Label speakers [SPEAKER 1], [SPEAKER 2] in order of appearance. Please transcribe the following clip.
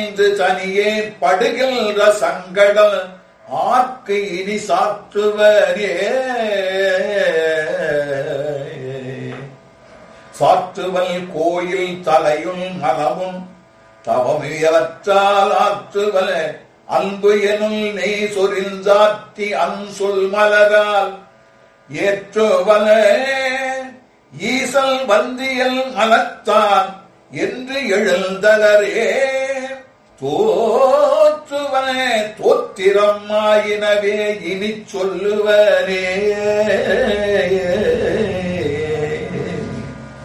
[SPEAKER 1] இன்று தனியே படுகின்ற சங்கடம் ஆர்க்கு இனி சாற்றுவரே சாற்றுவல் கோயில் தலையும் மனமும் தவமியவற்றால் ஆற்றுவல அன்பு எனும் நெய் சொரிந்தாற்றி அன்சொல் மலரால் ஏற்றுவல ஈசல் வந்தியல் மனத்தான் என்று எழுந்தலரே தோற்றுவனே தோத்திரம் ஆயினவே இனி சொல்லுவனே